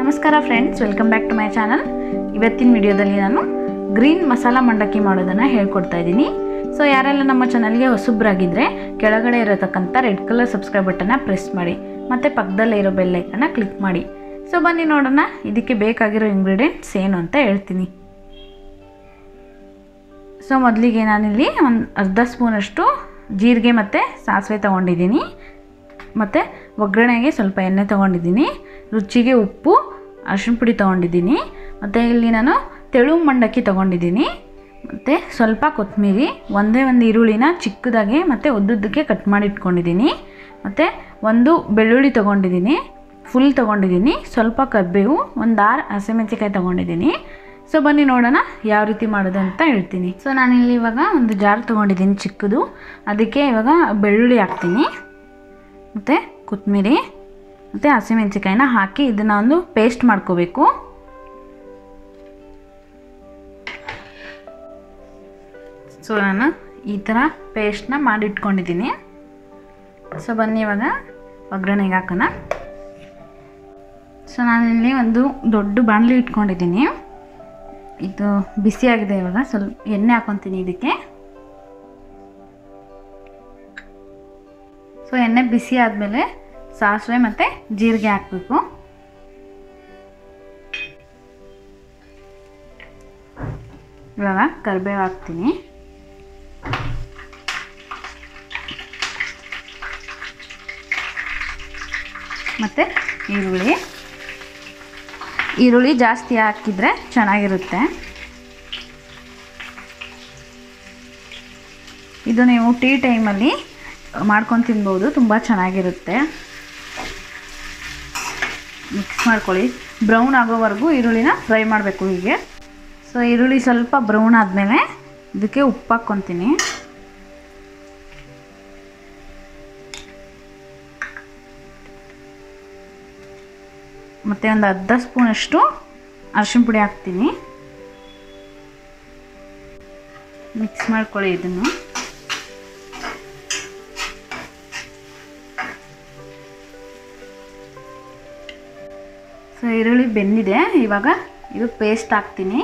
ನಮಸ್ಕಾರ friends welcome back to my channel ಇವತ್ತಿನ ವಿಡಿಯೋದಲ್ಲಿ ನಾನು ಗ್ರೀನ್ ಮಸಾಲ ಮಂಡಕ್ಕಿ ಮಾಡೋದನ್ನು ಹೇಳ್ಕೊಡ್ತಾ ಇದ್ದೀನಿ ಸೊ ಯಾರೆಲ್ಲ ನಮ್ಮ ಚಾನಲ್ಗೆ ಹೊಸಬ್ರಾಗಿದ್ದರೆ ಕೆಳಗಡೆ ಇರತಕ್ಕಂಥ ರೆಡ್ ಕಲರ್ ಸಬ್ಸ್ಕ್ರೈಬ್ ಬಟನ್ನ ಪ್ರೆಸ್ ಮಾಡಿ ಮತ್ತು ಪಕ್ಕದಲ್ಲೇ ಇರೋ ಬೆಲ್ಲೈಕನ್ನ ಕ್ಲಿಕ್ ಮಾಡಿ ಸೊ ಬನ್ನಿ ನೋಡೋಣ ಇದಕ್ಕೆ ಬೇಕಾಗಿರೋ ಇಂಗ್ರೀಡಿಯೆಂಟ್ಸ್ ಏನು ಅಂತ ಹೇಳ್ತೀನಿ ಸೊ ಮೊದಲಿಗೆ ನಾನಿಲ್ಲಿ ಒಂದು ಅರ್ಧ ಸ್ಪೂನಷ್ಟು ಜೀರಿಗೆ ಮತ್ತು ಸಾಸಿವೆ ತೊಗೊಂಡಿದ್ದೀನಿ ಮತ್ತು ಒಗ್ಗರಣೆಗೆ ಸ್ವಲ್ಪ ಎಣ್ಣೆ ತೊಗೊಂಡಿದ್ದೀನಿ ರುಚಿಗೆ ಉಪ್ಪು ಅರಿಶಿಣ ಪುಡಿ ತೊಗೊಂಡಿದ್ದೀನಿ ಮತ್ತು ಇಲ್ಲಿ ನಾನು ತೆಳು ಮಂಡಕ್ಕಿ ತೊಗೊಂಡಿದ್ದೀನಿ ಮತ್ತು ಸ್ವಲ್ಪ ಕೊತ್ತಂಬರಿ ಒಂದೇ ಒಂದು ಈರುಳ್ಳಿನ ಚಿಕ್ಕದಾಗಿ ಮತ್ತು ಉದ್ದುದ್ದಕ್ಕೆ ಕಟ್ ಮಾಡಿ ಇಟ್ಕೊಂಡಿದ್ದೀನಿ ಮತ್ತು ಒಂದು ಬೆಳ್ಳುಳ್ಳಿ ತೊಗೊಂಡಿದ್ದೀನಿ ಫುಲ್ ತೊಗೊಂಡಿದ್ದೀನಿ ಸ್ವಲ್ಪ ಕರಿಬೇವು ಒಂದು ಆರು ಹಸಿಮೆಣಸಿಕಾಯಿ ತೊಗೊಂಡಿದ್ದೀನಿ ಸೊ ಬನ್ನಿ ನೋಡೋಣ ಯಾವ ರೀತಿ ಮಾಡೋದು ಅಂತ ಹೇಳ್ತೀನಿ ಸೊ ನಾನಿಲ್ಲಿ ಇವಾಗ ಒಂದು ಜಾರ್ ತೊಗೊಂಡಿದ್ದೀನಿ ಚಿಕ್ಕದು ಅದಕ್ಕೆ ಇವಾಗ ಬೆಳ್ಳುಳ್ಳಿ ಹಾಕ್ತೀನಿ ಮತ್ತು ಕೊತ್ತಂಬರಿ ಮತ್ತು ಹಸಿಮೆಣಸಿಕಾಯಿನ ಹಾಕಿ ಇದನ್ನು ಒಂದು ಪೇಸ್ಟ್ ಮಾಡ್ಕೋಬೇಕು ಸೊ ನಾನು ಈ ಥರ ಪೇಸ್ಟ್ನ ಮಾಡಿಟ್ಕೊಂಡಿದ್ದೀನಿ ಸೊ ಬನ್ನಿ ಇವಾಗ ಒಗ್ಗರಣೆಗೆ ಹಾಕೋಣ ಸೊ ನಾನಿಲ್ಲಿ ಒಂದು ದೊಡ್ಡ ಬಾಣಲಿ ಇಟ್ಕೊಂಡಿದ್ದೀನಿ ಇದು ಬಿಸಿಯಾಗಿದೆ ಇವಾಗ ಸ್ವಲ್ಪ ಎಣ್ಣೆ ಹಾಕೊತೀನಿ ಇದಕ್ಕೆ ಸೊ ಎಣ್ಣೆ ಬಿಸಿ ಆದಮೇಲೆ ಸಾಸಿವೆ ಮತ್ತು ಜೀರಿಗೆ ಹಾಕಬೇಕು ಇವಾಗ ಕರಿಬೇವು ಹಾಕ್ತೀನಿ ಮತ್ತು ಈರುಳ್ಳಿ ಈರುಳ್ಳಿ ಜಾಸ್ತಿ ಹಾಕಿದರೆ ಚೆನ್ನಾಗಿರುತ್ತೆ ಇದು ನೀವು ಟೀ ಟೈಮಲ್ಲಿ ಮಾಡ್ಕೊಂಡು ತಿನ್ಬೋದು ತುಂಬ ಚೆನ್ನಾಗಿರುತ್ತೆ ಮಿಕ್ಸ್ ಮಾಡ್ಕೊಳ್ಳಿ ಬ್ರೌನ್ ಆಗೋವರೆಗೂ ಈರುಳ್ಳಿನ ಫ್ರೈ ಮಾಡಬೇಕು ಹೀಗೆ ಸೊ ಈರುಳ್ಳಿ ಸ್ವಲ್ಪ ಬ್ರೌನ್ ಆದಮೇಲೆ ಇದಕ್ಕೆ ಉಪ್ಪು ಹಾಕ್ಕೊತೀನಿ ಮತ್ತು ಒಂದು ಅರ್ಧ ಸ್ಪೂನಷ್ಟು ಅರಿಶಿಣ ಪುಡಿ ಹಾಕ್ತೀನಿ ಮಿಕ್ಸ್ ಮಾಡ್ಕೊಳ್ಳಿ ಇದನ್ನು ಸೊ ಈರುಳ್ಳಿ ಬೆಂದಿದೆ ಇವಾಗ ಇದು ಪೇಸ್ಟ್ ಹಾಕ್ತೀನಿ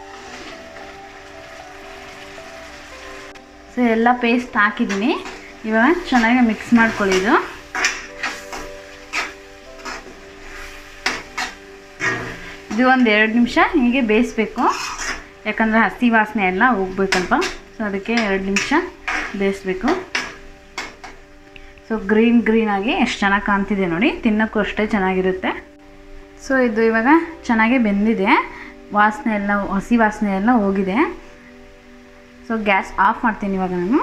ಸೊ ಎಲ್ಲ ಪೇಸ್ಟ್ ಹಾಕಿದ್ದೀನಿ ಇವಾಗ ಚೆನ್ನಾಗಿ ಮಿಕ್ಸ್ ಮಾಡ್ಕೊಳ್ಳಿ ಇದು ಇದು ಒಂದು ಎರಡು ನಿಮಿಷ ಹೀಗೆ ಬೇಯಿಸ್ಬೇಕು ಯಾಕಂದರೆ ಹಸಿ ವಾಸನೆ ಎಲ್ಲ ಹೋಗ್ಬೇಕಲ್ಪ ಸೊ ಅದಕ್ಕೆ ಎರಡು ನಿಮಿಷ ಬೇಯಿಸ್ಬೇಕು ಸೊ ಗ್ರೀನ್ ಗ್ರೀನಾಗಿ ಎಷ್ಟು ಚೆನ್ನಾಗಿ ಕಾಣ್ತಿದೆ ನೋಡಿ ತಿನ್ನೋಕ್ಕೂ ಅಷ್ಟೇ ಚೆನ್ನಾಗಿರುತ್ತೆ ಸೊ ಇದು ಇವಾಗ ಚೆನ್ನಾಗೇ ಬೆಂದಿದೆ ವಾಸನೆ ಎಲ್ಲ ಹಸಿ ವಾಸನೆ ಎಲ್ಲ ಹೋಗಿದೆ ಸೊ ಗ್ಯಾಸ್ ಆಫ್ ಮಾಡ್ತೀನಿ ಇವಾಗ ನಾನು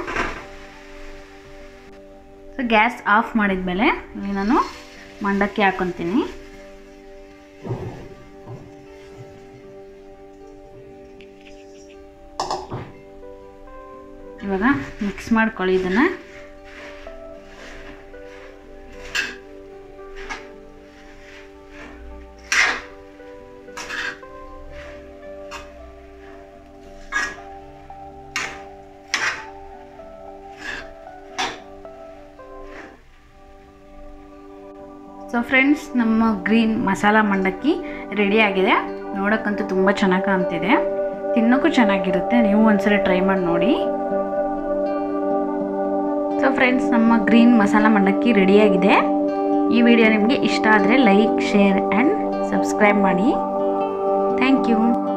ಸೊ ಗ್ಯಾಸ್ ಆಫ್ ಮಾಡಿದ್ಮೇಲೆ ಇಲ್ಲಿ ನಾನು ಮಂಡಕ್ಕಿ ಹಾಕೊತೀನಿ ಇವಾಗ ಮಿಕ್ಸ್ ಮಾಡ್ಕೊಳ್ಳಿ ಇದನ್ನು ಸೊ ಫ್ರೆಂಡ್ಸ್ ನಮ್ಮ ಗ್ರೀನ್ ಮಸಾಲ ಮಂಡಕ್ಕಿ ರೆಡಿಯಾಗಿದೆ ನೋಡೋಕ್ಕಂತೂ ತುಂಬ ಚೆನ್ನಾಗಿ ಕಾಣ್ತಿದೆ ತಿನ್ನೋಕ್ಕೂ ಚೆನ್ನಾಗಿರುತ್ತೆ ನೀವು ಒಂದ್ಸರಿ ಟ್ರೈ ಮಾಡಿ ನೋಡಿ ಸೊ ಫ್ರೆಂಡ್ಸ್ ನಮ್ಮ ಗ್ರೀನ್ ಮಸಾಲ ಮಂಡಕ್ಕಿ ರೆಡಿಯಾಗಿದೆ ಈ ವಿಡಿಯೋ ನಿಮಗೆ ಇಷ್ಟ ಆದರೆ ಲೈಕ್ ಶೇರ್ ಆ್ಯಂಡ್ ಸಬ್ಸ್ಕ್ರೈಬ್ ಮಾಡಿ ಥ್ಯಾಂಕ್ ಯು